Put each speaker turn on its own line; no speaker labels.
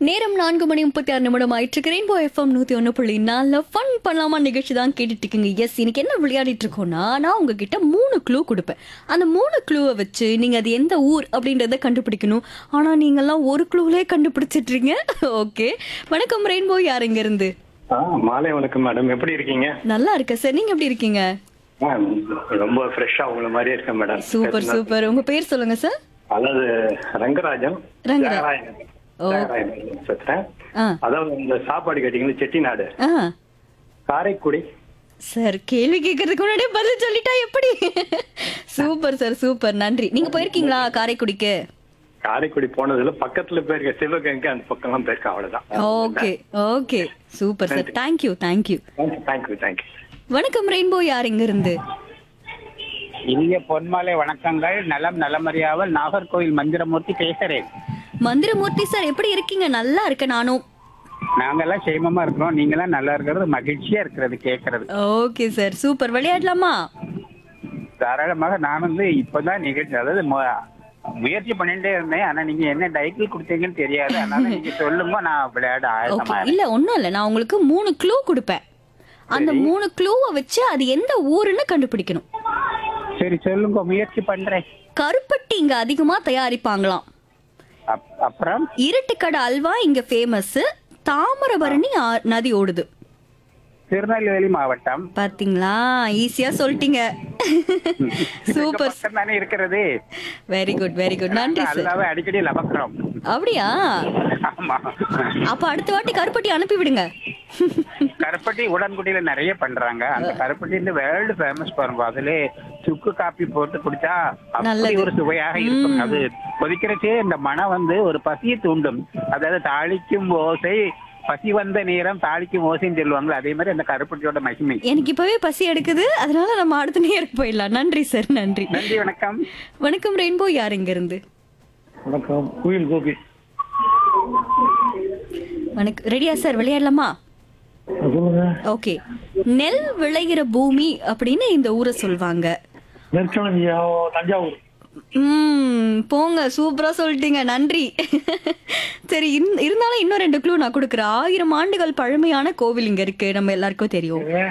நேரம் நான்கு மணி முப்பத்தி ஆறு நிமிடம் ஆயிட்டு இருக்கு ரெயின்போ எஃப்எம் நூத்தி ஒன்று புள்ளி நாலுல ஃபன் பண்ணலாமா நிகழ்ச்சி தான் கேட்டுட்டு இருக்கீங்க எஸ் இன்னைக்கு என்ன விளையாடிட்டு இருக்கோம்னா நான் உங்ககிட்ட மூணு க்ளூ கொடுப்பேன் அந்த மூணு க்ளூவை வச்சு நீங்க அது எந்த ஊர் அப்படின்றத கண்டுபிடிக்கணும் ஆனா நீங்கெல்லாம் ஒரு க்ளூலே கண்டுபிடிச்சிட்றீங்க ஓகே வணக்கம் ரெயின்போ யார் இங்க இருந்து
ஆ மாலை வணக்கம் மேடம் எப்படி இருக்கீங்க
நல்லா இருக்க சார் நீங்க எப்படி இருக்கீங்க
ஆ, ரொம்ப ஃப்ரெஷ்ஷா உங்கள மாதிரியே இருக்கேன் மேடம்
சூப்பர் சூப்பர் உங்க பேர் சொல்லுங்க சார்
அதாவது ரங்கராஜன்
ரங்கரா-
தியாகராயன்.
ஓ.
தியாகராயன் பேசுறேன்
ஆ
அதாவது இந்த சாப்பாடு கேட்டீங்களா செட்டிநாடு
ஆ
காரைக்குடி
சார் கேள்வி கேட்கறதுக்கு முன்னாடியே பதில் சொல்லிட்டா எப்படி சூப்பர் சார் சூப்பர் நன்றி நீங்க போயிருக்கீங்களா காரைக்குடிக்கு
காரைக்குடி போனதுல பக்கத்துல போயிருக்க சிவகங்கை அந்த பக்கம்லாம் போயிருக்கேன் அவ்வளவுதான்
okay okay super sir thank you thank you
thank you thank you
வணக்கம் ரெயின்போ யார் இங்க இருந்து
இனிய பொன்மாலை வணக்கங்கள் நலம் நலமறியாமல் நாகர்கோவில் மந்திரமூர்த்தி பேசுறேன்
மந்திரமூர்த்தி சார் எப்படி இருக்கீங்க நல்லா இருக்க நானும்
நாங்கெல்லாம் சேமமா இருக்கிறோம் நீங்களாம் நல்லா இருக்கிறது மகிழ்ச்சியா இருக்கிறது கேட்கறது
ஓகே சார் சூப்பர் விளையாடலாமா
தாராளமாக நான் வந்து இப்பதான் நிகழ்ச்சி அதாவது மு- முயற்சி பண்ணிட்டே இருந்தேன் ஆனா நீங்க என்ன டைட்டில் கொடுத்தீங்கன்னு தெரியாது அதனால நீங்க சொல்லுங்க நான் விளையாட
ஓகே
ஆயத்தமா இருக்கேன்.
இல்ல ஒண்ணும் இல்ல நான் உங்களுக்கு மூணு க்ளூ கொடுப்பேன் அந்த மூணு க்ளூவை வச்சு அது எந்த ஊருன்னு கண்டுபிடிக்கணும்
சரி சொல்லுங்க முயற்சி பண்றேன்
கருப்பட்டி இங்க அதிகமா தயாரிப்பாங்களாம்
அப்- அப்புறம்
இருட்டுக்கடை அல்வா இங்க ஃபேமஸ் தாமிரபரணி ஆ- நதி ஓடுது
திருநெல்வேலி மாவட்டம்
பாத்தீங்களா ஈஸியா சொல்லிட்டீங்க சூப்பர்
பக்கம் தானே இருக்கிறது
வெரி குட் வெரி குட் நன்றி சார்
அல்லாவே அடிக்கடி லபக்குறோம்
அப்படியா
ஆமா
அப்ப அடுத்த வாட்டி கருப்பட்டி அனுப்பி விடுங்க
கருப்பட்டி உடன்குடியில நிறைய பண்றாங்க அந்த கருப்பட்டி இந்த வேர்ல்டு ஃபேமஸ் பாருங்க அதுல சுக்கு காப்பி போட்டு குடிச்சா அப்படி
நல்லது.
ஒரு சுவையாக இருக்கும் அது கொதிக்கிறச்சே இந்த மனம் வந்து ஒரு பசியை தூண்டும் அதாவது தாளிக்கும் ஓசை பசி வந்த நேரம் தாளிக்கும் ஓசைன்னு சொல்லுவாங்களே அதே மாதிரி அந்த கருப்பட்டியோட மகிமை
எனக்கு இப்பவே பசி எடுக்குது அதனால நம்ம அடுத்த நேருக்கு போயிடலாம் நன்றி சார் நன்றி
நன்றி வணக்கம்
வணக்கம் ரெயின்போ யார் இங்க இருந்து
வணக்கம் குயில் கோபி
வணக்கம் ரெடியா சார் விளையாடலாமா
சொல்லுங்க
ஓகே நெல் விளைகிற பூமி அப்படின்னு இந்த ஊரை சொல்வாங்க
நெற்களஞ்சியா தஞ்சாவூர்
ம் போங்க சூப்பரா சொல்லிட்டீங்க நன்றி சரி இன்- இருந்தாலும் இன்னும் ரெண்டு க்ளூ நான் கொடுக்குறேன் ஆயிரம் ஆண்டுகள் பழமையான கோவில் இங்க இருக்கு நம்ம எல்லாருக்கும் தெரியும்